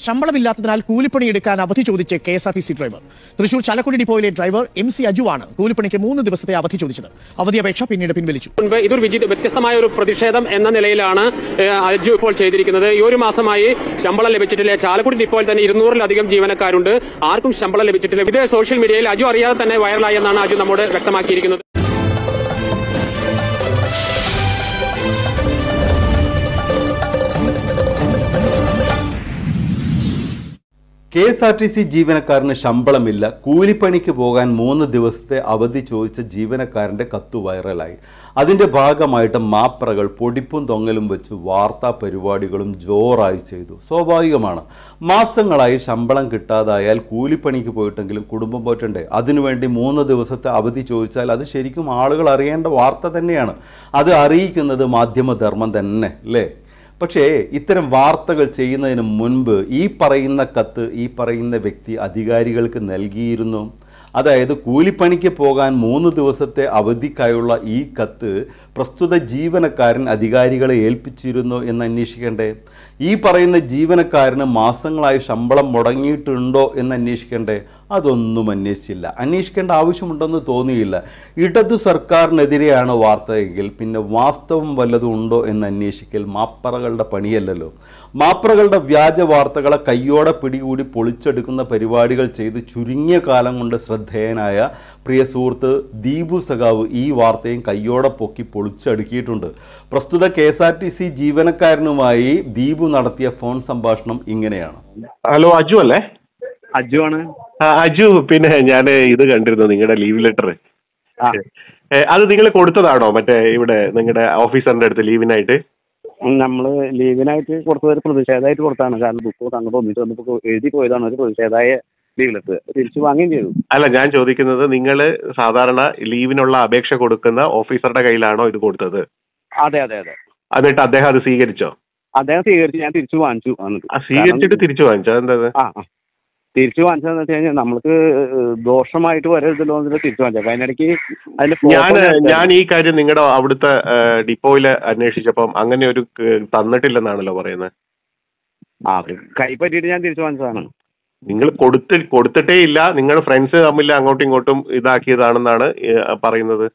ശമ്പളമില്ലാത്തതിനാൽ കൂലിപ്പണിയെടുക്കാൻ അവധി ചോദിച്ച് K S R T C driver Thrissur Chalakudy ഡിപ്പോയിലെ ഡ്രൈവർ എം സി അജു ആണ് കൂലിപ്പണിക്ക് മൂന്ന് ദിവസത്തെ അവധി ചോദിച്ചത് അവധി അപേക്ഷ പിന്നീട് പിൻവലിച്ചു മുൻപ് ഇതൊരു വിജി വ്യത്യസ്തമായ ഒരു പ്രതിഷേധം എന്ന നിലയിലാണ് ഏഹ്, അജു ഇപ്പോൾ ചെയ്തിരിക്കുന്നത് ഈ ഒരു മാസമായി ശമ്പളം ലഭിച്ചിട്ടില്ല ചാലക്കുടി ഡിപ്പോയിൽ തന്നെ ഇരുന്നൂറിലധികം ജീവനക്കാരുണ്ട് ആർക്കും ശമ്പളം ലഭിച്ചിട്ടില്ല ഇത് സോഷ്യൽ മീഡിയയിൽ അജു അറിയാതെ തന്നെ വൈറലായി എന്നാണ് അജു നമ്മോട് വ്യക്തമാക്കിയിരിക്കുന്നത് K S R T C ജീവനക്കാരന് ശമ്പളമില്ല കൂലിപ്പണിക്ക് പോകാൻ മൂന്ന് ദിവസത്തെ അവധി ചോദിച്ച ജീവനക്കാരന്റെ കത്ത് വൈറലായി അതിന്റെ ഭാഗമായിട്ട് മാപ്രകൾ പൊടിപ്പും തൊങ്ങലും വെച്ച് വാർത്താ പരിപാടികളും ജോറായി ചെയ്തു സ്വാഭാവികമാണ് മാസങ്ങളായി ശമ്പളം കിട്ടാതായാൽ കൂലിപ്പണിക്ക് പോയിട്ടെങ്കിലും കുടുംബം പോറ്റണ്ടേ അതിനുവേണ്ടി മൂന്ന് ദിവസത്തെ അവധി ചോദിച്ചാൽ അത് ശരിക്കും ആളുകൾ അറിയേണ്ട വാർത്ത തന്നെയാണ് അത് അറിയിക്കുന്നത് മാധ്യമധർമ്മം തന്നെ അല്ലേ പക്ഷേ ഇത്തരം വാർത്തകൾ ചെയ്യുന്നതിന് മുൻപ് ഈ പറയുന്ന കത്ത് ഈ പറയുന്ന വ്യക്തി അധികാരികൾക്ക് നൽകിയിരുന്നു അതായത് കൂലിപ്പണിക്ക് പോകാൻ മൂന്ന് ദിവസത്തെ അവധിക്കായുള്ള ഈ കത്ത് പ്രസ്തുത ജീവനക്കാരൻ അധികാരികളെ ഏൽപ്പിച്ചിരുന്നോ എന്ന് അന്വേഷിക്കണ്ടേ ഈ പറയുന്ന ജീവനക്കാരന് മാസങ്ങളായി ശമ്പളം മുടങ്ങിയിട്ടുണ്ടോ എന്ന് അന്വേഷിക്കണ്ടേ അതൊന്നും അന്വേഷിച്ചില്ല അന്വേഷിക്കേണ്ട ആവശ്യമുണ്ടെന്ന് തോന്നിയില്ല ഇടതു സർക്കാരിനെതിരെയാണ് വാർത്തയെങ്കിൽ പിന്നെ വാസ്തവം വല്ലതും ഉണ്ടോ എന്ന് അന്വേഷിക്കൽ മാപ്പറകളുടെ പണിയല്ലല്ലോ മാപ്രകളുടെ വ്യാജ വാർത്തകളെ കയ്യോടെ പിടികൂടി പൊളിച്ചെടുക്കുന്ന പരിപാടികൾ ചെയ്ത് ചുരുങ്ങിയ കാലം കൊണ്ട് ശ്രദ്ധേയനായ പ്രിയ സുഹൃത്ത് ദീപു സഖാവ് ഈ വാർത്തയും കയ്യോടെ പൊക്കി പൊളിച്ചടുക്കിയിട്ടുണ്ട് പ്രസ്തുത K S R T C ജീവനക്കാരനുമായി ദീപു നടത്തിയ ഫോൺ സംഭാഷണം ഇങ്ങനെയാണ് ഹലോ അജു അല്ലേ അജു ആണ് ആ, അജു പിന്നെ ഞാൻ ഇത് കണ്ടിരുന്നു നിങ്ങളുടെ ലീവ് ലെറ്റർ ആ. അത് നിങ്ങൾ കൊടുത്തതാണോ മറ്റേ ഇവിടെ നിങ്ങളുടെ ഓഫീസറിന്റെ അടുത്ത് ലീവിനായിട്ട് നമ്മള് ലീവിനായിട്ട് കൊടുത്തത് ഒരു പ്രതിഷേധമായിട്ട് കൊടുത്താണ് കാരണം ബുക്ക് അങ്ങോട്ട് ഒന്നിച്ച് വന്നപ്പോൾ എഴുതി പോയതാണ് ഒരു പ്രതിഷേധമായ ലീവ് ലെറ്റർ തിരിച്ചു വാങ്ങുകയും ചെയ്തു അല്ല ഞാൻ ചോദിക്കുന്നത് നിങ്ങൾ സാധാരണ ലീവിനുള്ള അപേക്ഷ കൊടുക്കുന്ന ഓഫീസറുടെ കയ്യിലാണോ ഇത് കൊടുത്തത് അതെ അതെ അതെ എന്നിട്ട് അദ്ദേഹം അത് സ്വീകരിച്ചോ അദ്ദേഹം സ്വീകരിച്ച് ഞാൻ തിരിച്ചു വാങ്ങിച്ചു വന്നിട്ട് ആ സ്വീകരിച്ചിട്ട് തിരിച്ചു വാങ്ങിച്ചോ എന്താ ആ ആ. തിരിച്ചു വാങ്ങിച്ചതെന്ന് വെച്ച് കഴിഞ്ഞാൽ നമ്മൾക്ക് ദോഷമായിട്ട് വരരുതല്ലോ എന്നിട്ട് തിരിച്ചു വാങ്ങിച്ചത് അപ്പൊ അതിനിടയ്ക്ക് അതിന്റെ ഞാൻ photo ഞാൻ ഈ കാര്യം നിങ്ങളുടെ അവിടുത്തെ ഡിപ്പോയിൽ അന്വേഷിച്ചപ്പം അങ്ങനെ ഒരു ക- തന്നിട്ടില്ലെന്നാണല്ലോ പറയുന്നത് ആ അത് കൈ പറ്റിയിട്ട് ഞാൻ തിരിച്ചു വാങ്ങിച്ചതാണ് നിങ്ങൾ കൊടുത്ത് കൊടുത്തിട്ടേ ഇല്ല നിങ്ങൾ ഫ്രണ്ട്സ് തമ്മിൽ അങ്ങോട്ടും ഇങ്ങോട്ടും ഇതാക്കിയതാണെന്നാണ് ഏ, പറയുന്നത്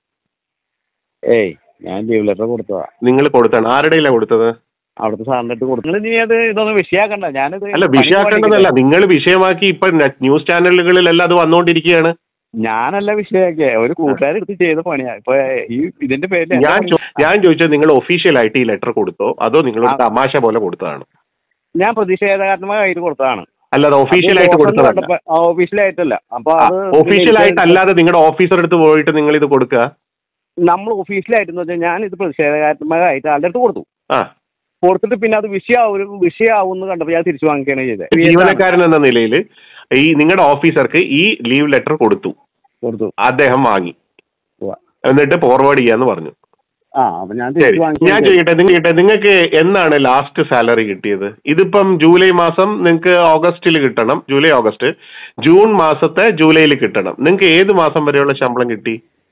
ഏയ് ഞാൻ ലീവ് ലെറ്റർ കൊടുത്തതാ നിങ്ങൾ കൊടുത്താണ് ആരുടെയിലാണ് കൊടുത്തത് അവിടുത്തെ സാറിന്റെ അടുത്ത് കൊടുത്തു നിങ്ങൾ ഇനി അത് ഇതൊന്നും വിഷയാക്കണ്ട ഞാനിത് അല്ല വിഷയാക്കേണ്ടതല്ല നിങ്ങൾ വിഷയമാക്കി ഇപ്പൊ ന്യൂസ് ചാനലുകളിലെല്ലാം അത് വന്നുകൊണ്ടിരിക്കുകയാണ് ഞാനല്ല വിഷയൊക്കെ ഒരു കൂട്ടുകാരെടുത്ത് ചെയ്ത പണിയാ ഇപ്പൊ ഈ ഇതിന്റെ പേരിൽ എന്റെ ഞാൻ പണി- ചോ- ഞാൻ ചോദിച്ചത് നിങ്ങൾ ഒഫീഷ്യലായിട്ട് ഈ ലെറ്റർ കൊടുത്തോ അതോ നിങ്ങൾ ഒരു ആ. തമാശ പോലെ കൊടുത്തതാണ് ഞാൻ പ്രതിഷേധകാത്മകമായിട്ട് കൊടുത്തതാണ് അല്ലാതെ ഒഫീഷ്യലായിട്ട് കൊടുത്തതല്ല ഒഫീഷ്യലായിട്ടല്ല അപ്പൊ അത് ഒഫീഷ്യലായിട്ട് അല്ലാതെ നിങ്ങളുടെ ഓഫീസർ അടുത്ത് പോയിട്ട് നിങ്ങൾ ഇത് കൊടുക്കുക നമ്മൾ ഒഫീഷ്യലായിട്ടെന്ന് വെച്ചാൽ ഞാൻ ഇത് പ്രതിഷേധകാത്മകമായിട്ട് ആളുടെ അടുത്ത് കൊടുത്തു ആ കൊടുത്തിട്ട് പിന്നെ അത് വിഷയാവും വിഷയാവും എന്ന് കണ്ടപ്പോൾ ഞാൻ തിരിച്ചു വാങ്ങിക്കുകയാണ് ചെയ്തത് ജീവനക്കാരൻ എന്ന നിലയിൽ ഈ നിങ്ങളുടെ ഓഫീസർക്ക് ഈ ലീവ് ലെറ്റർ കൊടുത്തു കൊടുത്തു അദ്ദേഹം വാങ്ങി ഉവ്വ. എന്നിട്ട് ഫോർവേഡ് ചെയ്യാന്ന് പറഞ്ഞു ആ അപ്പൊ ഞാൻ ശരി തിരിച്ചു ഞാൻ വാങ്ങിച്ചു ചോദിക്കട്ടെ നിങ്ങൾക്ക് നിങ്ങൾക്ക് എന്നാണ് ലാസ്റ്റ് സാലറി കിട്ടിയത് ഇതിപ്പം ജൂലൈ മാസം നിങ്ങൾക്ക് ഓഗസ്റ്റിൽ കിട്ടണം ജൂലൈ ഓഗസ്റ്റ് ജൂൺ മാസത്തെ ജൂലൈയിൽ കിട്ടണം നിങ്ങൾക്ക് ഏത് മാസം വരെയുള്ള ശമ്പളം കിട്ടി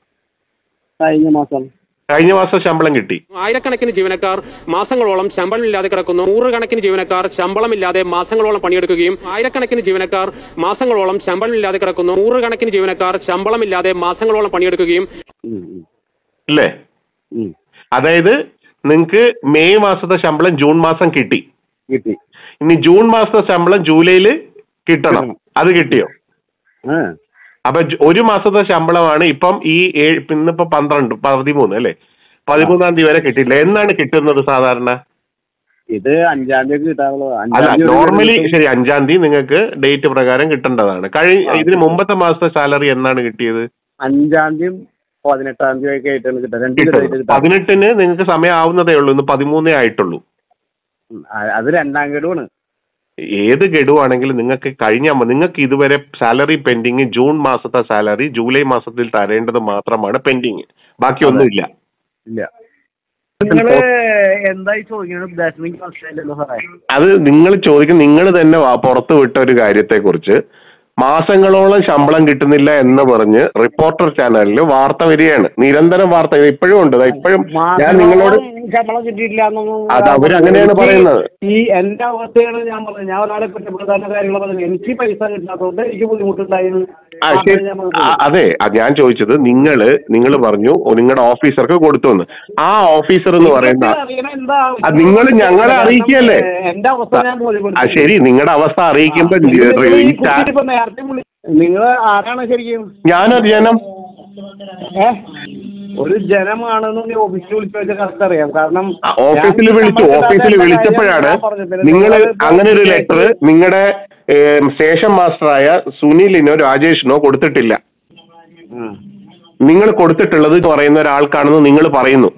കഴിഞ്ഞ മാസം കഴിഞ്ഞ മാസം ശമ്പളം കിട്ടി ആയിരക്കണക്കിന് ജീവനക്കാർ മാസങ്ങളോളം ശമ്പളമില്ലാതെ കിടക്കുന്നു നൂറുകണക്കിന് ജീവനക്കാർ ശമ്പളമില്ലാതെ മാസങ്ങളോളം പണിയെടുക്കുകയും ആയിരക്കണക്കിന് ജീവനക്കാർ മാസങ്ങളോളം ശമ്പളമില്ലാതെ കിടക്കുന്നു നൂറുകണക്കിന് ജീവനക്കാർ ശമ്പളമില്ലാതെ മാസങ്ങളോളം പണിയെടുക്കുകയും ഉം, ഉം, അല്ലേ ഉം. അതായത് നിങ്ങൾക്ക് മെയ് മാസത്തെ ശമ്പളം ജൂൺ മാസം കിട്ടി കിട്ടി ഇനി ജൂൺ മാസത്തെ ശമ്പളം ജൂലൈയിൽ കിട്ടണം കിട്ടണം. അത് കിട്ടിയോ ആ അപ്പൊ ജു- ഒരു മാസത്തെ ശമ്പളമാണ് ഇപ്പം ഈ ഏഴ് ഇന്നിപ്പോ പന്ത്രണ്ട് പതിമൂന്ന് അല്ലേ പതിമൂന്നാം തീയതി വരെ കിട്ടില്ല എന്നാണ് കിട്ടുന്നത് സാധാരണ ഇത് അഞ്ചാം തീയതി കിട്ടാറുള്ളത് അല്ല അഞ്ചാം തീയതി നോർമലി ഒരു ശരി അഞ്ചാം തീയതി നിങ്ങൾക്ക് ഡേറ്റ് പ്രകാരം കിട്ടേണ്ടതാണ് കഴിഞ്ഞ ഇതിന് മുമ്പത്തെ മാസത്തെ സാലറി എന്നാണ് കിട്ടിയത് അഞ്ചാം തീയതി പതിനെട്ടാം തീയതി ഒക്കെ ആയിട്ടാണ് കിട്ടുക രണ്ട് കിട്ടും ദിവസമായിട്ട് കിട്ടാം പതിനെട്ടിന് നിങ്ങൾക്ക് സമയം ആവുന്നതേ ഉള്ളൂ ഇന്ന് പതിമൂന്നേ ആയിട്ടുള്ളൂ അത് രണ്ടാം ഗഡുവാണ് ഏത് ഗഡുവാണെങ്കിലും നിങ്ങൾക്ക് കഴിഞ്ഞ നിങ്ങൾക്ക് ഇതുവരെ സാലറി പെൻഡിങ് ജൂൺ മാസത്തെ സാലറി ജൂലൈ മാസത്തിൽ തരേണ്ടത് മാത്രമാണ് പെൻഡിങ് ബാക്കിയൊന്നുമില്ല ഇല്ല നിങ്ങള് എന്തായി ചോദിക്കുന്ന ഉദ്ദേശം എനിക്ക് മനസ്സിലായില്ലല്ലോ സാറേ അത് നിങ്ങൾ ചോദിക്കും നിങ്ങൾ തന്നെ വാ- പുറത്ത് വിട്ട ഒരു കാര്യത്തെക്കുറിച്ച് മാസങ്ങളോളം ശമ്പളം കിട്ടുന്നില്ല എന്ന് പറഞ്ഞ് റിപ്പോർട്ടർ ചാനലിൽ വാർത്ത വരികയാണ് നിരന്തരം വാർത്ത ഇത് ഇപ്പോഴും ഉണ്ട് ദാ ഇപ്പോഴും ഞാൻ നിങ്ങളോട് ശമ്പളം കിട്ടിയിട്ടില്ല എന്നൊന്നും അത് അവരങ്ങനെയാണ് എനിക്ക് പറയുന്നത്. ഈ എന്റെ അവസ്ഥയാണ് ഞാൻ പറഞ്ഞത് ഞാൻ ഒരാളെ കുറ്റപ്പെടുത്താത്ത കാര്യങ്ങൾ പറഞ്ഞത് എനിക്ക് പൈസ കിട്ടാത്തതുകൊണ്ട് എനിക്ക് ബുദ്ധിമുട്ടുണ്ടായിരുന്നു ആ, ശരി. ആ, അതെ അത് ഞാൻ ചോദിച്ചത് നിങ്ങള് നിങ്ങൾ പറഞ്ഞു നിങ്ങളുടെ ഓഫീസർക്ക് കൊടുത്തു എന്ന് ആ ഓഫീസർ എന്ന് പറയുന്ന ആ, നിങ്ങള് ഞങ്ങളെ അറിയിക്കുകയല്ലേ? എന്റെ അവസ്ഥ ഞാൻ ആ ബോധ്യപ്പെടുത്തി ശരി നിങ്ങളുടെ അവസ്ഥ അറിയിക്കുമ്പോ നിങ്ങൾ ഈ ഈ ചാ- കുട്ടിയിപ്പോ നേരത്തെ വിളി നിങ്ങൾ ആരാണ് ശരിക്കും ഞാനൊരു ജനം ഏ? ഒരു ജനമാണെന്ന് നീ ഓഫീസിൽ വിളിച്ചു വെച്ചാൽ കറക്റ്റ് അറിയാം കാരണം ആ, ഓഫീസിൽ ഞാൻ വിളിച്ചു സമ്മതിക്കാത്ത ഓഫീസിൽ എല്ലാ വിളിച്ചപ്പോഴാണ് കാര്യങ്ങളും ഞാൻ പറഞ്ഞത്. നിങ്ങൾ നിങ്ങള് അങ്ങനെ ഒരു ലെറ്റർ നിങ്ങളുടെ സ്റ്റേഷൻ മാസ്റ്ററായ സുനിലിനോ രാജേഷിനോ കൊടുത്തിട്ടില്ല ഉം. നിങ്ങൾ കൊടുത്തിട്ടുള്ളത് പറയുന്ന ഒരാൾക്കാണെന്ന് നിങ്ങൾ പറയുന്നു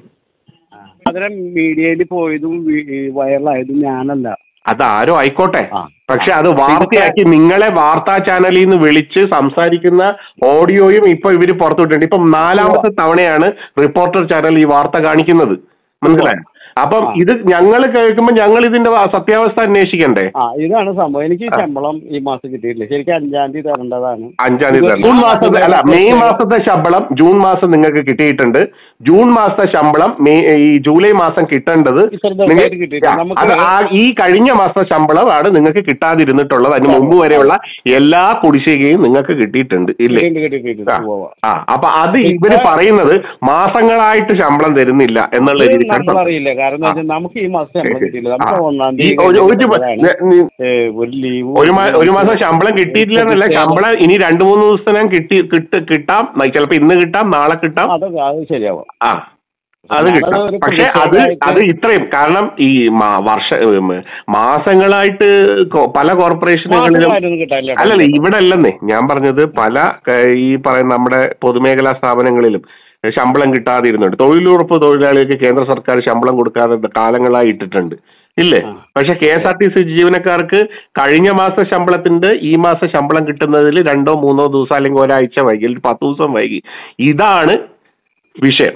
അതിനെ മീഡിയയിൽ പോയതും വൈറലായതും ഞാനല്ല അത് ആരോ ആയിക്കോട്ടെ ആ. പക്ഷെ അത് വാർത്തയാക്കി നിങ്ങളെ വാർത്താ ചാനലിൽ നിന്ന് വിളിച്ച് സംസാരിക്കുന്ന ഓഡിയോയും ഇപ്പൊ ഇവര് പുറത്തുവിട്ടിട്ടുണ്ട് ഇപ്പം നാലാമത്തെ തവണയാണ് റിപ്പോർട്ടർ ചാനൽ ഈ വാർത്ത കാണിക്കുന്നത് മനസ്സിലായോ അപ്പം ഇത് ഞങ്ങൾ കേൾക്കുമ്പോൾ ഞങ്ങൾ ഇതിന്റെ വ- സത്യാവസ്ഥ അന്വേഷിക്കണ്ടേ ആ ഇതാണ് സംഭവം എനിക്ക് ഈ ശമ്പളം ഈ മാസം കിട്ടിയിട്ടില്ല ശരിക്കും അഞ്ചാം തീയതി തരേണ്ടതാണ് അഞ്ചാം തീയതി തരണം. ജൂൺ മാസത്തെ അല്ല മെയ് മാസത്തെ ശമ്പളം ജൂൺ മാസം നിങ്ങൾക്ക് കിട്ടിയിട്ടുണ്ട് ജൂൺ മാസത്തെ ശമ്പളം മെയ് ഈ ജൂലൈ മാസം കിട്ടേണ്ടത് ഇത്ര ദിവസമായിട്ട് നിങ്ങൾ- കിട്ടിയിട്ടില്ല. നമുക്ക് അത് ആ ഈ കഴിഞ്ഞ മാസത്തെ ശമ്പളമാണ് നിങ്ങൾക്ക് കിട്ടാതിരുന്നിട്ടുള്ളത് അതിന് മുമ്പ് വരെയുള്ള എല്ലാ കുടിശ്ശികയും നിങ്ങൾക്ക് കിട്ടിയിട്ടുണ്ട് ഇല്ലേ കിട്ടിയിട്ടുണ്ട്, കിട്ടിയിട്ടുണ്ട്. ആ. ഉവ്വ് ഉവ്വ്. ആ അപ്പൊ അത് ഇവര് പറയുന്നത് മാസങ്ങളായിട്ട് ശമ്പളം തരുന്നില്ല എന്നുള്ള ഇത് രീതിക്കാണ് നമ്മൾ അറിയില്ല കാരണം എന്താ വെച്ചാൽ നമുക്ക് ഈ മാസം ശമ്പളം കിട്ടിയില്ല നമുക്ക് ആ. ഒന്നാം ഈ തീയതി ഒരു- ഒരു കിട്ടുന്നതാണ്. നി- ഏ, ഒരു ലീവ് ഒരു മാ- ഒരു മാസം ശമ്പളം കിട്ടിയിട്ടില്ല എന്നല്ല ശമ്പളം ഇനി രണ്ടു മൂന്ന് ദിവസത്തിനകം കിട്ടി കിട്ട് കിട്ടാം ചിലപ്പോ ഇന്ന് കിട്ടാം നാളെ കിട്ടാം അതൊക്കെ അത് ശരിയാവാം ആ അത് കിട്ടാം അതൊരു പക്ഷെ അത് പ്രതിഷേധമായിട്ട് അത് ഇത്രയും കാരണം ഈ മാ- വർഷ ഉം, മാസങ്ങളായിട്ട് കൊ- പല കോർപ്പറേഷനുകളിലും മാസങ്ങളായിട്ടൊന്നും കിട്ടാനില്ല കേട്ടോ. അല്ലല്ല ഇവിടെ അല്ലെന്നേ ഞാൻ പറഞ്ഞത് പല ക- ഈ പറയുന്ന നമ്മുടെ പൊതുമേഖലാ സ്ഥാപനങ്ങളിലും ശമ്പളം കിട്ടാതിരുന്നുണ്ട് തൊഴിലുറപ്പ് തൊഴിലാളികൾക്ക് കേന്ദ്ര സർക്കാർ ശമ്പളം കൊടുക്കാതെ കാലങ്ങളായി ഇട്ടിട്ടുണ്ട് ഇല്ലേ പക്ഷെ K S R T C ജീവനക്കാർക്ക് കഴിഞ്ഞ മാസ ശമ്പളത്തിന്റെ ഈ മാസം ശമ്പളം കിട്ടുന്നതിൽ രണ്ടോ മൂന്നോ ദിവസം അല്ലെങ്കിൽ ഒരാഴ്ച വൈകി അല്ലെങ്കിൽ പത്ത് ദിവസം വൈകി ഇതാണ് വിഷയം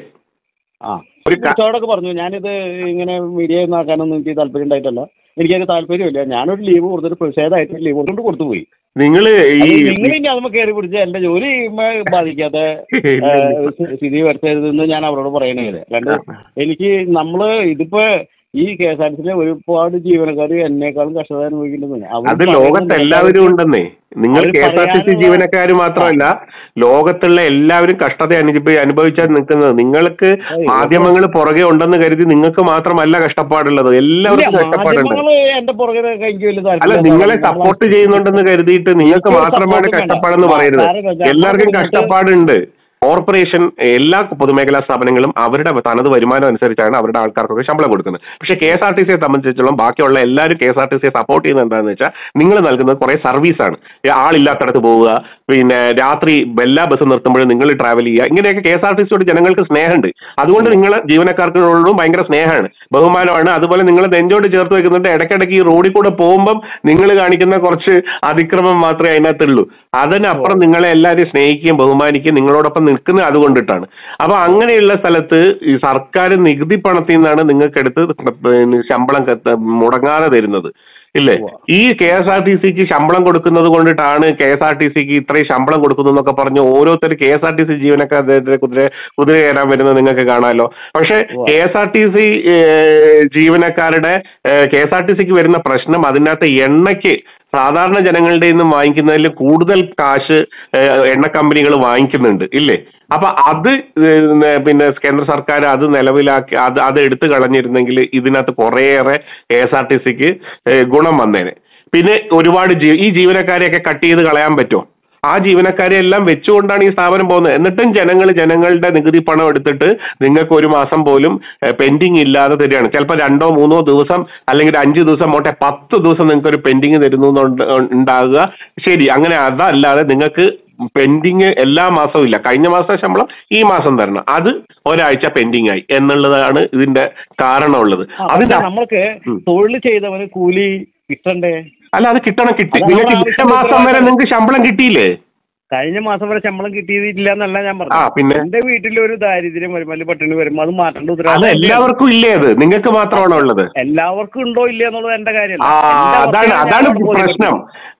ആ ഒരു ക- കച്ചവടമൊക്കെ പറഞ്ഞു ഞാനിത് ഇങ്ങനെ മീഡിയ ആക്കാനൊന്നും എനിക്ക് താല്പര്യം ഉണ്ടായിട്ടല്ല എനിക്കത് താല്പര്യമില്ല ഞാനൊരു ലീവ് കൊടുത്തിട്ട് പ്രതിഷേധമായിട്ട് ലീവ് കൊടുത്തോണ്ട് കൊടുത്തു പോയി നിങ്ങൾ ഈ നിങ്ങൾ ഇനി അതുമ്പോ കയറി പിടിച്ച് എന്റെ ജോലി മ- ബാധിക്കാത്ത ഇല്ല, ഏ, ഇല്ല. സ്ഥി- സ്ഥിതി വരുത്തരുതെന്ന് ഞാൻ അവരോട് പറയണേ അല്ലാണ്ട് എനിക്ക് നമ്മള് ഇതിപ്പോ ഈ കെ എസ് ആർ ടി സിയിലെ ഒരുപാട് ജീവനക്കാർ എന്നെക്കാളും കഷ്ടത അനുഭവിക്കുന്നുണ്ട് അവര് അത് പറയുന്നത് ലോകത്ത് എല്ലാവരും ഉണ്ടെന്നേ നിങ്ങൾ അവര് K S R T C പറയാനുള്ള- ജീവനക്കാർ മാത്രമല്ല ലോകത്തുള്ള എല്ലാവരും കഷ്ടത അനുഭവി അനുഭവിച്ചാൽ നിൽക്കുന്നത് നിങ്ങൾക്ക് അയ്യോ. മാധ്യമങ്ങൾ പുറകെ ഉണ്ടെന്ന് കരുതി നിങ്ങൾക്ക് മാത്രമല്ല കഷ്ടപ്പാടുള്ളത് ഇല്ല, എല്ലാവർക്കും കഷ്ടപ്പാടുണ്ട് മാധ്യമങ്ങള് എന്റെ പുറകെ എനിക്ക് വലിയ അല്ല താല്പര്യം നിങ്ങളെ സപ്പോർട്ട് ചെയ്യുന്നുണ്ടെന്ന് കരുതിയിട്ട് നിങ്ങൾക്ക് എനിക്കൊരു മാത്രമാണ് support വേണ്ട. കഷ്ടപ്പാടെന്ന് പറയരുത് കാരണം എന്താ, എല്ലാവർക്കും നമുക്ക് കഷ്ടപ്പാടുണ്ട് കോർപ്പറേഷൻ എല്ലാ പൊതുമേഖലാ സ്ഥാപനങ്ങളും അവരുടെ തനത് വരുമാനം അനുസരിച്ചാണ് അവരുടെ ആൾക്കാർക്കൊക്കെ ശമ്പളം കൊടുക്കുന്നത് പക്ഷേ കെ എസ് ആർ ടി സിയെ സംബന്ധിച്ചിടത്തോളം ബാക്കിയുള്ള എല്ലാവരും കെ എസ് ആർ ടി സിയെ സപ്പോർട്ട് ചെയ്യുന്നത് എന്താണെന്ന് വെച്ചാൽ നിങ്ങൾ നൽകുന്നത് കുറെ സർവീസാണ് ആളില്ലാത്തടത്ത് പോവുക പിന്നെ രാത്രി എല്ലാ ബസ് നിർത്തുമ്പോഴും നിങ്ങൾ ട്രാവൽ ചെയ്യുക ഇങ്ങനെയൊക്കെ കെ എസ് ആർ ടി സിയോട് ജനങ്ങൾക്ക് സ്നേഹമുണ്ട് അതുകൊണ്ട് നിങ്ങൾ ജീവനക്കാർക്കോടും ഭയങ്കര സ്നേഹമാണ് ബഹുമാനമാണ് അതുപോലെ നിങ്ങൾ നെഞ്ചോട് ചേർത്ത് വെക്കുന്നുണ്ട് ഇടയ്ക്കിടയ്ക്ക് ഈ റോഡിൽ കൂടെ പോകുമ്പം നിങ്ങൾ കാണിക്കുന്ന കുറച്ച് അതിക്രമം മാത്രമേ അതിനകത്തുള്ളൂ അതിനപ്പുറം നിങ്ങളെ എല്ലാവരും സ്നേഹിക്കുകയും ബഹുമാനിക്കുകയും നിങ്ങളോടൊപ്പം നിൽക്കുന്നത് അതുകൊണ്ടിട്ടാണ് അപ്പൊ അങ്ങനെയുള്ള സ്ഥലത്ത് ഈ സർക്കാർ നികുതി പണത്തിൽ നിന്നാണ് നിങ്ങൾക്ക് എടുത്ത് പിന്നെ ശമ്പളം കത്ത് മുടങ്ങാതെ തരുന്നത് ഇല്ലേ ഈ കെ എസ് ആർ ടി സിക്ക് ശമ്പളം കൊടുക്കുന്നത് കൊണ്ടിട്ടാണ് കെ എസ് ആർ ടി സിക്ക് ഇത്രയും ശമ്പളം കൊടുക്കുന്നു എന്നൊക്കെ പറഞ്ഞ് ഓരോരുത്തർ K S R T C ജീവനക്കാരുടെ കുതിര കുതിര കയറാൻ വരുന്നത് നിങ്ങൾക്ക് കാണാമല്ലോ പക്ഷെ K S R T C ജീവനക്കാരുടെ കെ എസ് ആർ ടി സിക്ക് വരുന്ന പ്രശ്നം അതിനകത്ത് എണ്ണയ്ക്ക് സാധാരണ ജനങ്ങളുടെ നിന്നും വാങ്ങിക്കുന്നതിൽ കൂടുതൽ കാശ് ഏഹ്, എണ്ണ കമ്പനികൾ വാങ്ങിക്കുന്നുണ്ട് ഇല്ലേ അപ്പൊ അത് ഏഹ്, പിന്നെ കേന്ദ്ര സർക്കാർ അത് നിലവിലാക്കി അത് അത് എടുത്തു കളഞ്ഞിരുന്നെങ്കിൽ ഇതിനകത്ത് കുറേയേറെ കെ എസ് ആർ ടി സിക്ക് ഗുണം വന്നേനെ പിന്നെ ഒരുപാട് ജീ ഈ ജീവനക്കാരെയൊക്കെ കട്ട് ചെയ്ത് കളയാൻ പറ്റുമോ ആ ജീവനക്കാരെ എല്ലാം വെച്ചുകൊണ്ടാണ് ഈ സ്ഥാപനം പോകുന്നത് എന്നിട്ടും ജനങ്ങൾ ജനങ്ങളുടെ നികുതി പണം എടുത്തിട്ട് നിങ്ങൾക്ക് ഒരു മാസം പോലും പെൻഡിങ് ഇല്ലാതെ തരികയാണ് ചിലപ്പോൾ രണ്ടോ മൂന്നോ ദിവസം അല്ലെങ്കിൽ അഞ്ച് ദിവസം പോട്ടെ പത്ത് ദിവസം നിങ്ങൾക്ക് ഒരു പെൻഡിങ് തരുന്നു എന്നുണ്ട് ഉണ്ടാകുക ശരി അങ്ങനെ അതല്ലാതെ നിങ്ങൾക്ക് പെൻഡിങ് എല്ലാ മാസവും ഇല്ല കഴിഞ്ഞ മാസത്തെ ശമ്പളം ഈ മാസം തരണം അത് ഒരാഴ്ച പെൻഡിങ് ആയി എന്നുള്ളതാണ് ഇതിന്റെ കാരണമുള്ളത് അതിന്റെ നമ്മൾക്ക് ഉം. തൊഴിൽ ചെയ്തവന് കൂലി കിട്ടണ്ടേ അല്ല അത് കിട്ടണം കിട്ടി അത് നിങ്ങൾക്ക് നമ്മുടെ ഇത്ര മാസം വരെ നിങ്ങൾക്ക് ശമ്പളം കിട്ടിയില്ലേ കഴിഞ്ഞ മാസം വരെ ശമ്പളം കിട്ടിയിട്ടില്ല എന്നല്ല ഞാൻ ആ, പിന്നെ? എന്റെ വീട്ടിൽ ഒരു ദാരിദ്ര്യം വരും അല്ലെങ്കിൽ പട്ടിണി വരും അത് മാറ്റേണ്ട അത് ഉത്തരവാദിത്വം എന്റെയാണ്. എല്ലാവർക്കും ഇല്ലേ അത് നിങ്ങൾക്ക് മാത്രമാണോ ഉള്ളത് എല്ലാവർക്കും ഉണ്ടോ ഇല്ല എന്നുള്ളത് എന്റെ കാര്യമല്ല ആ എന്റെ അതാണ് അവസ്ഥയാണ് അതാണ് ഞാൻ പ്രശ്നം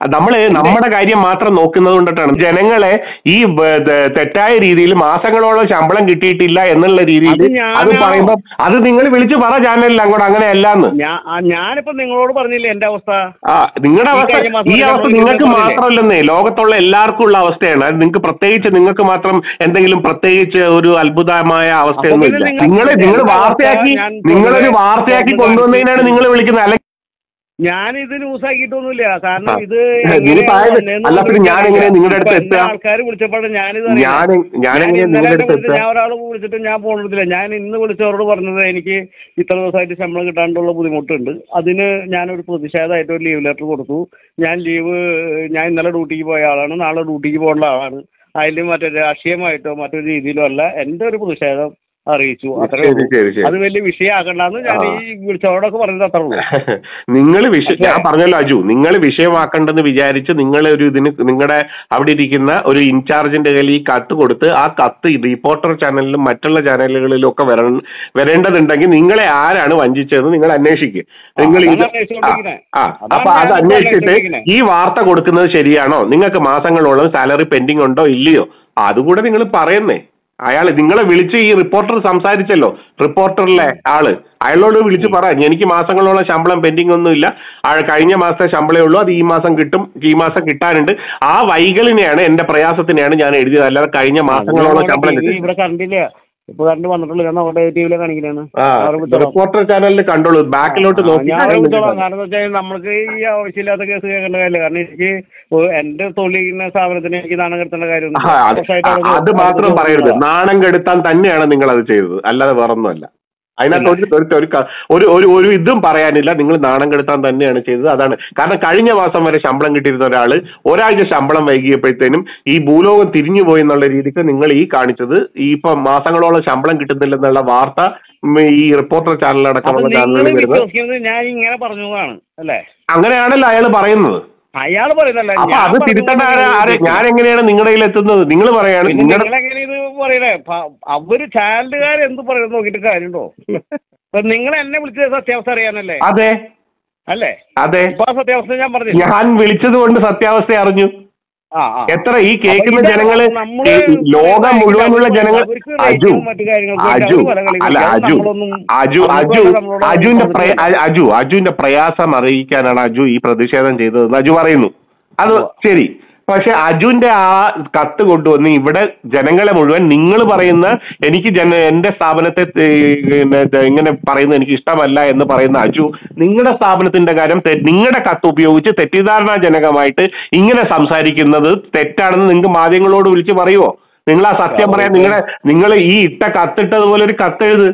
നമ്മള് നമ്മുടെ കാര്യം മാത്രം നോക്കുന്നത് കൊണ്ടിട്ടാണ് ജനങ്ങളെ ഈ ബ- ത- തെറ്റായ രീതിയിൽ മാസങ്ങളോളം ശമ്പളം കിട്ടിയിട്ടില്ല എന്നുള്ള രീതിയിൽ അത് ഞാനാ- അത് പറയുമ്പോൾ അത് നിങ്ങൾ വിളിച്ചു പറ ചാനലിൽ അങ്ങോട്ട് അങ്ങനെയല്ലാന്ന് ഞാൻ ആ, ഞാനിപ്പോ നിങ്ങളോട് പറഞ്ഞില്ലേ എന്റെ അവസ്ഥ ആ നിങ്ങളുടെ ഈ അവസ്ഥ കഴിഞ്ഞ മാസം ഈ അവസ്ഥ ശമ്പളം നിങ്ങൾക്ക് കിട്ടിയില്ല. മാത്രമല്ലെന്നേ ലോകത്തുള്ള എല്ലാവർക്കും ഉള്ള അവസ്ഥയാണ് അത് നിങ്ങൾക്ക് പ്രത്യേകിച്ച് നിങ്ങൾക്ക് മാത്രം എന്തെങ്കിലും പ്രത്യേകിച്ച് ഒരു അത്ഭുതമായ അവസ്ഥയൊന്നുമില്ല അപ്പൊ പിന്നെ നിങ്ങൾ നിങ്ങൾ- നിങ്ങൾ എന്റെ വാർത്തയാക്കി അവസ്ഥ ഞാൻ നിങ്ങളൊരു പൊതുവെ വാർത്തയാക്കി തുറന്ന് കൊണ്ടുവന്നതിനാണ് നിങ്ങൾ വിളിക്കുന്നത് അല്ലെ ഞാൻ ഇത് ന്യൂസ് ആക്കിയിട്ടൊന്നുമില്ല കാരണം ആ. ഇത് ഇത് എങ്ങനെയാ താഴെ- വന്നേന്ന് അല്ല, പിന്നെ ഞാൻ എങ്ങനെയാ നിങ്ങളുടെ അടുത്ത് ഇപ്പൊ എന്നെ എത്തുക? ആൾക്കാർ വിളിച്ചപ്പോൾ ഞാനിത് ഞാൻ ഞാൻ ഞാൻ എങ്ങനെയാ ഇന്നലെ നിങ്ങളുടെ എന്നെ അടുത്ത് വിളിച്ച് എത്തുക ഞാൻ ഒരാൾ വിളിച്ചിട്ട് ഞാൻ പോകണമെന്നില്ല ഞാൻ ഇന്ന് വിളിച്ചവരോട് പറഞ്ഞത് എനിക്ക് ഇത്ര ദിവസമായിട്ട് ശമ്പളം കിട്ടാണ്ടുള്ള ബുദ്ധിമുട്ടുണ്ട് അതിന് ഞാനൊരു പ്രതിഷേധമായിട്ട് ഒരു ലീവ് ലെറ്റർ കൊടുത്തു ഞാൻ ലീവ് ഞാൻ ഇന്നലെ ഡ്യൂട്ടിക്ക് പോയ ആളാണ് നാളെ ഡ്യൂട്ടിക്ക് പോകേണ്ട ആളാണ് അതിൽ മറ്റേ രാഷ്ട്രീയമായിട്ടോ മറ്റൊരു രീതിയിലോ അല്ല എൻ്റെ ഒരു പ്രതിഷേധം അറിയിച്ചു അത്രേ ശരി ഉള്ളൂ ശരി ശരി അത് വലിയ വിഷയമാക്കണ്ടെന്ന് ഞാൻ ഈ വിളിച്ചവരോടൊക്കെ പറഞ്ഞത് അത്രേ ഉള്ളൂ നിങ്ങൾ വിഷയം ഞാൻ പറഞ്ഞല്ലോ അജു നിങ്ങൾ വിഷയമാക്കണ്ടെന്ന് വിചാരിച്ച് നിങ്ങൾ ഒരു ഇതിന് നിങ്ങളുടെ അവിടെ ഇരിക്കുന്ന ഒരു ഇൻചാർജിന്റെ കയ്യിൽ ഈ കത്ത് കൊടുത്ത് ആ കത്ത് ഈ റിപ്പോർട്ടർ ചാനലിലും മറ്റുള്ള ചാനലുകളിലും ഒക്കെ വര വരേണ്ടതുണ്ടെങ്കിൽ നിങ്ങളെ ആരാണ് വഞ്ചിച്ചതെന്ന് നിങ്ങൾ അന്വേഷിക്കുക നിങ്ങൾ ഇത് അതാണ് അന്വേഷിച്ചുകൊണ്ടിരിക്കുന്നെ. ആ അതാണ് അപ്പൊ അത് ഞാനിപ്പോ അന്വേഷിച്ചിട്ട് അന്വേഷിച്ചുകൊണ്ടിരിക്കുന്നെ. ഈ വാർത്ത കൊടുക്കുന്നത് ശരിയാണോ നിങ്ങൾക്ക് മാസങ്ങളോളം സാലറി പെൻഡിങ് ഉണ്ടോ ഇല്ലയോ അതുകൂടെ നിങ്ങൾ പറയുന്നേ അയാൾ നിങ്ങളെ വിളിച്ച് ഈ റിപ്പോർട്ടർ സംസാരിച്ചല്ലോ റിപ്പോർട്ടറിലെ ആള് അയാളോട് വിളിച്ച് പറ എനിക്ക് മാസങ്ങളോളം ശമ്പളം പെൻഡിങ് ഒന്നുമില്ല ആ കഴിഞ്ഞ മാസത്തെ ശമ്പളമേ ഉള്ളൂ അത് ഈ മാസം കിട്ടും ഈ മാസം കിട്ടാനുണ്ട് ആ വൈകലിനെയാണ് എന്റെ പ്രയാസത്തിനെയാണ് ഞാൻ എഴുതിയത് അല്ലാതെ കഴിഞ്ഞ മാസങ്ങളോളം ശമ്പളം TV കിട്ടി ഇവിടെ കണ്ടില്ല ഇപ്പൊ കറണ്ട് വന്നിട്ടുള്ളൂ ഞാൻ നോക്കട്ടെ ടിവിയിലെ കാണിക്കണേന്ന് ആ അവരെ വിളിച്ചോളാം. റിപ്പോർട്ടർ ചാനലിൽ കണ്ടോളൂ ബാക്കിലോട്ട് ആ, നോക്കി ഞാൻ അവരെ വിളിച്ചോളാം കാരണം എന്താ വെച്ചാൽ നമ്മൾക്ക് ഈ ആവശ്യമില്ലാത്ത കേസ് കേൾക്കേണ്ട കാര്യമില്ല കാരണം എനിക്ക് ഒ- എന്റെ തൊഴിലിക്കുന്ന സ്ഥാപനത്തിന് എനിക്ക് നാണം കെടുത്തേണ്ട കാര്യമൊന്നും ആ, അത് അത് മാത്രം പറയരുത് നാണം കെടുത്താൻ തന്നെയാണ് നിങ്ങൾ അത് ചെയ്തത് അല്ലാതെ വേറൊന്നുമല്ല അതിനകത്ത് ഒരു ഒരു ഒരു ക- ഒരു ഒരു ഒരു ഇതും പറയാനില്ല നിങ്ങൾ നാണം കെടുത്താൻ തന്നെയാണ് ചെയ്തത് അതാണ് കാരണം കഴിഞ്ഞ മാസം വരെ ശമ്പളം കിട്ടിയിരുന്ന ഒരാള് ഒരാഴ്ച ശമ്പളം വൈകിയപ്പോഴത്തേനും ഈ ഭൂലോകം തിരിഞ്ഞു പോയി എന്നുള്ള രീതിക്ക് നിങ്ങൾ ഈ കാണിച്ചത് ഈ ഇപ്പൊ മാസങ്ങളോളം ശമ്പളം കിട്ടുന്നില്ലെന്നുള്ള വാർത്ത ഉം, ഈ റിപ്പോർട്ടർ അപ്പൊ ചാനലടക്കമുള്ള നിങ്ങൾ ചാനലുകളിൽ വരുന്നത് വിശ്വസിക്കുന്നത് ഞാൻ ഇങ്ങനെ പറഞ്ഞതാണ് അല്ലേ അങ്ങനെയാണല്ലോ അയാൾ പറയുന്നത് അയാൾ പറയുന്നല്ല അപ്പൊ ഞാൻ അത് തിരുത്തേണ്ട ആരാ ആരെ ഞാൻ എങ്ങനെയാണ് നിങ്ങളുടെ കയ്യിൽ എത്തുന്നത് നിങ്ങൾ പറയാണ് പിന്നെ നിങ്ങളുടെ നിങ്ങൾ എങ്ങനെ ഇത് പറയണേ പ- അവര് ചാനലുകാർ എന്ത് പറയുന്നത് നോക്കിയിട്ട് കാര്യമുണ്ടോ ഇപ്പൊ നിങ്ങൾ എന്നെ വിളിച്ചത് സത്യാവസ്ഥ അറിയാനല്ലേ അതെ അല്ലേ അതെ ഇപ്പൊ ആ സത്യാവസ്ഥ ഞാൻ പറഞ്ഞില്ല ഞാൻ വിളിച്ചത് കൊണ്ട് സത്യാവസ്ഥ അറിഞ്ഞു ആ ആ എത്ര ഈ കേൾക്കുന്ന അപ്പൊ ഇത് ജനങ്ങള് നമ്മള് ഈ ലോകം മുഴുവനുള്ള ജനങ്ങൾ അവർക്ക് അജു റേറ്റിംഗും മറ്റു കാര്യങ്ങൾക്കും വേണ്ടി അജു അവര് പല കളികളും അല്ല കളിക്കും. അജു നമ്മളൊന്നും അജു അവർക്ക് അജു നമ്മളോട് അജുവിന്റെ ഒന്നും പ്രയ- അ- അജു അജുവിന്റെ പ്രയാസം അറിയിക്കാനാണ് അജു ഈ പ്രതിഷേധം ചെയ്തതെന്ന് അജു പറയുന്നു അത് ശരി പക്ഷെ അജുവിന്റെ ആ കത്ത് കൊണ്ടുവന്ന് ഇവിടെ ജനങ്ങളെ മുഴുവൻ നിങ്ങൾ പറയുന്ന എനിക്ക് ജന എന്റെ സ്ഥാപനത്തെ ഏ, പിന്നെ ഇത് ഇങ്ങനെ പറയുന്നത് എനിക്ക് ഇഷ്ടമല്ല എന്ന് പറയുന്ന അജു നിങ്ങളുടെ സ്ഥാപനത്തിന്റെ കാര്യം തെ- നിങ്ങളുടെ കത്ത് ഉപയോഗിച്ച് തെറ്റിദ്ധാരണാജനകമായിട്ട് ഇങ്ങനെ സംസാരിക്കുന്നത് തെറ്റാണെന്ന് നിങ്ങൾക്ക് മാധ്യമങ്ങളോട് വിളിച്ച് പറയുമോ നിങ്ങൾ ആ സത്യം പറയാൻ നിങ്ങളെ നിങ്ങൾ ഈ ഇട്ട കത്തിട്ടതുപോലെ ഒരു കത്തെഴുത്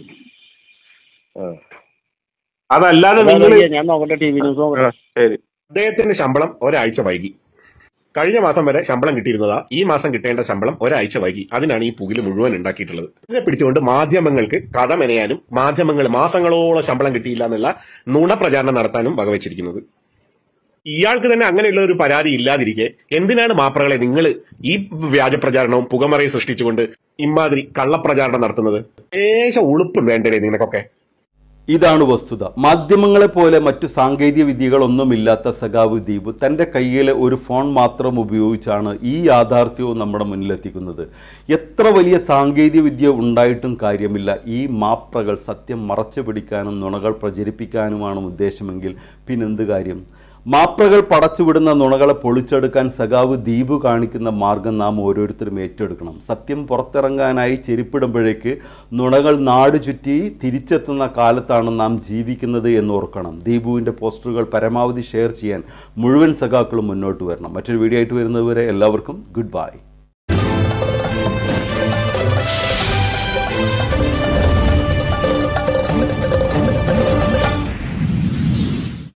അതല്ലാതെ നിങ്ങൾ ഞാൻ നോക്കട്ടെ ടി വി ന്യൂസ് നോക്കട്ടെ ശരി അദ്ദേഹത്തിന്റെ ശമ്പളം ഒരാഴ്ച വൈകി കഴിഞ്ഞ മാസം വരെ ശമ്പളം കിട്ടിയിരുന്നതാ ഈ മാസം കിട്ടേണ്ട ശമ്പളം ഒരാഴ്ച വൈകി അതിനാണ് ഈ പുകില് മുഴുവൻ ഉണ്ടാക്കിയിട്ടുള്ളത് ഇതിനെ പിടിച്ചുകൊണ്ട് മാധ്യമങ്ങൾക്ക് കഥ മെനയാനും മാധ്യമങ്ങൾ മാസങ്ങളോളം ശമ്പളം കിട്ടിയില്ല എന്നുള്ള നുണപ്രചാരണം നടത്താനും വകവെച്ചിരിക്കുന്നത് ഇയാൾക്ക് തന്നെ അങ്ങനെയുള്ള ഒരു പരാതി ഇല്ലാതിരിക്കെ എന്തിനാണ് മാപ്രകളെ നിങ്ങൾ ഈ വ്യാജ പ്രചാരണവും പുകമറയും സൃഷ്ടിച്ചുകൊണ്ട് ഇമാതിരി കള്ളപ്രചാരണം നടത്തുന്നത് ലേശ ഉളുപ്പും വേണ്ടേ നിനക്കൊക്കെ ഇതാണ് വസ്തുത മാധ്യമങ്ങളെ പോലെ മറ്റു സാങ്കേതിക വിദ്യകളൊന്നുമില്ലാത്ത സഖാവ് ദീപ് തൻ്റെ കയ്യിലെ ഒരു ഫോൺ മാത്രം ഉപയോഗിച്ചാണ് ഈ യാഥാർത്ഥ്യവും നമ്മുടെ മുന്നിലെത്തിക്കുന്നത് എത്ര വലിയ സാങ്കേതിക വിദ്യ ഉണ്ടായിട്ടും കാര്യമില്ല ഈ മാപ്രകൾ സത്യം മറച്ചു പിടിക്കാനും നുണകൾ പ്രചരിപ്പിക്കാനുമാണ് ഉദ്ദേശമെങ്കിൽ പിന്നെന്ത് കാര്യം മാപ്രകൾ പടച്ചുവിടുന്ന നുണകളെ പൊളിച്ചെടുക്കാൻ സഖാവ് ദീപു കാണിക്കുന്ന മാർഗം നാം ഓരോരുത്തരും ഏറ്റെടുക്കണം സത്യം പുറത്തിറങ്ങാനായി ചെരിപ്പിടുമ്പോഴേക്ക് നുണകൾ നാട് ചുറ്റി തിരിച്ചെത്തുന്ന കാലത്താണ് നാം ജീവിക്കുന്നത് എന്ന് ഓർക്കണം ദീപുവിൻ്റെ പോസ്റ്ററുകൾ പരമാവധി ഷെയർ ചെയ്യാൻ മുഴുവൻ സഖാക്കളും മുന്നോട്ട് വരണം മറ്റൊരു വീഡിയോ ആയിട്ട് വരുന്നതുവരെ എല്ലാവർക്കും ഗുഡ് ബൈ